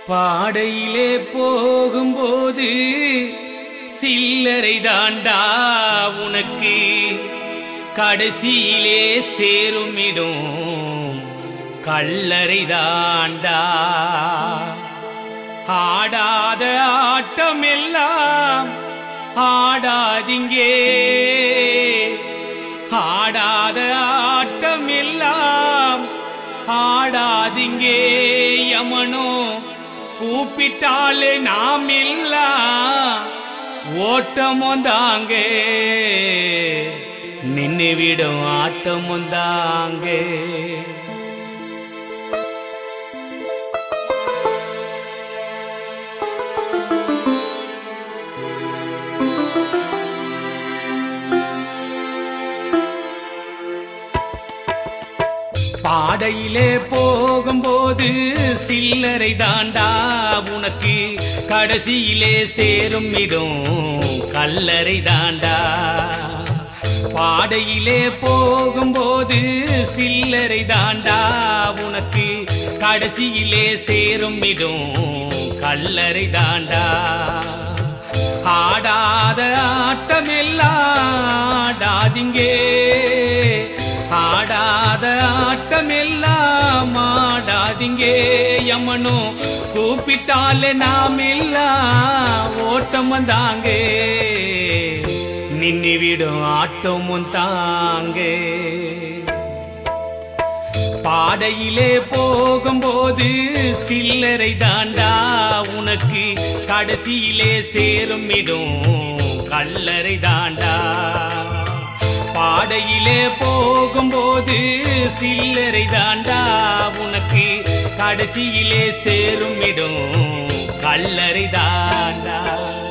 பாடையிலே போகும்போது சில்லறை தாண்டா உனக்கு கடைசியிலே சேருமிடும் கல்லறை தாண்டா ஆடாத ஆட்டம் எல்லாம் ஆடாதிங்கே ஆடாத ஆட்டம் எல்லாம் ஆடாதிங்கே யமனோ கூப்பிட்டாலே நாம் எல்லாம் ஓட்டமும் தாங்க நின்னு விடும் ஆட்டமும் தாங்க பாடையிலே போகும்போது சில்லறை தாண்டா உனக்கு கடைசியிலே சேரும் இடும் கல்லறை தாண்டா பாடையிலே போகும்போது சில்லறை தாண்டா உனக்கு கடைசியிலே சேரும் இடும் கல்லறை தாண்டா ஆடாத ஆட்டமெல்லாம் ஆடாதிங்கே ஆடாத ஆட்டமெல்லாம் ஆடாதிங்கே யமனோ கூப்பிட்டாலே நாம் எல்லாம் ஓட்டம் வந்தாங்க நின்னு விடும் ஆட்டமும் தாங்கே பாடையிலே போகும்போது சில்லறை தாண்டா உனக்கு கடைசியிலே சேரும் இடும் கல்லறை தாண்டா பாடையிலே போகும்போது சில்லறை தாண்டா உனக்கு கடைசியிலே சேரும் இடும் கல்லறை தாண்டா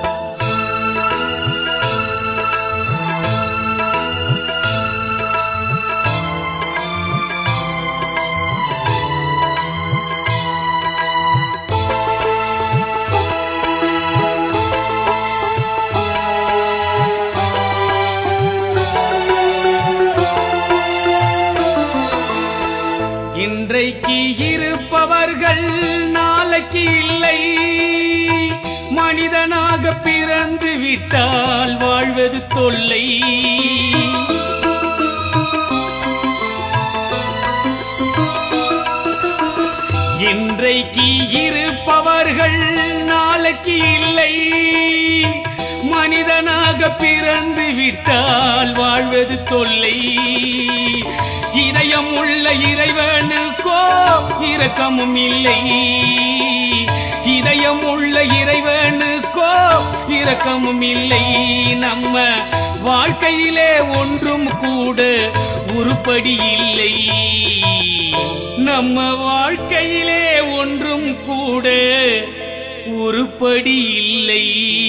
இன்றைக்கு இருப்பவர்கள் நாளைக்கு இல்லை மனிதனாக பிறந்து விட்டால் வாழ்வது தொல்லை இன்றைக்கு இருப்பவர்கள் நாளைக்கு இல்லை மனிதனாக பிறந்து விட்டால் வாழ்வது தொல்லை இதயம் உள்ள இறைவனுக்கோ இரக்கமும் இல்லை இதயம் உள்ள இறைவனுக்கோ இரக்கமும் இல்லை நம்ம வாழ்க்கையிலே ஒன்றும் கூட உருப்படி இல்லை நம்ம வாழ்க்கையிலே ஒன்றும் கூட உருப்படி இல்லை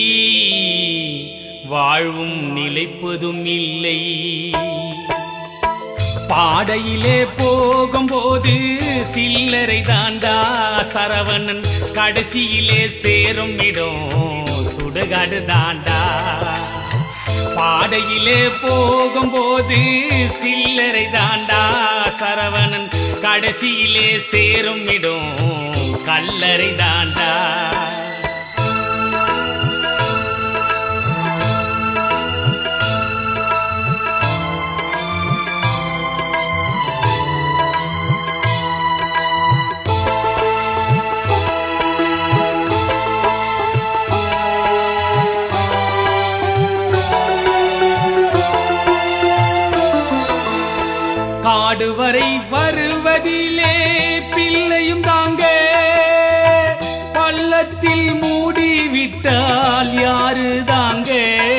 வாழ்வும் நிலைப்பதும் இல்லை பாடையிலே போகும்போது சில்லறை தாண்டா சரவணன் கடைசியிலே சேரும் இடம் சுடுகாடு தாண்டா பாடையிலே போகும்போது சில்லறை தாண்டா சரவணன் கடைசியிலே சேரும் இடம் கல்லறை தாண்டா காடு வரை வருவதிலே பிள்ளையும் தாங்க பள்ளத்தில் மூடி விட்டால் யாரு தாங்க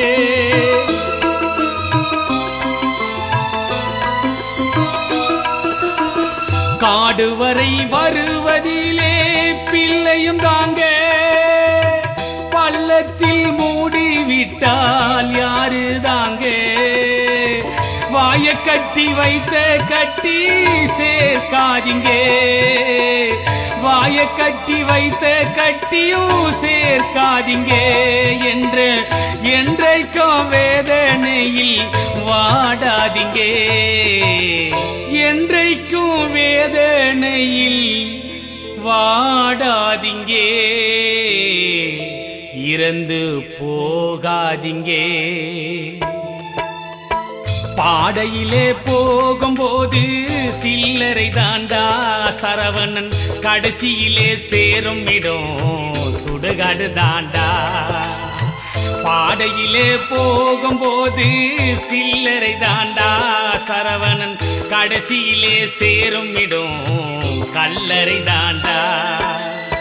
காடு வரை வருவதிலே பிள்ளையும் தாங்க பள்ளத்தில் மூடி விட்டால் யாரு தாங்க வாய கட்டி வைத்த கட்டி சேர்க்காதீங்க வாய கட்டி வைத்த கட்டியும் சேர்க்காதீங்க என்ற என்றைக்கும் வேதனையில் வாடாதீங்க என்றைக்கும் வேதனையில் வாடாதீங்கே இறந்து போகாதீங்கே பாடையிலே போகும்போது சில்லறை தாண்டா சரவணன் கடைசியிலே சேரும் இடம் சுடுகாடு தாண்டா பாடையிலே போகும்போது சில்லறை தாண்டா சரவணன் கடைசியிலே சேரும் இடம் கல்லறை தாண்டா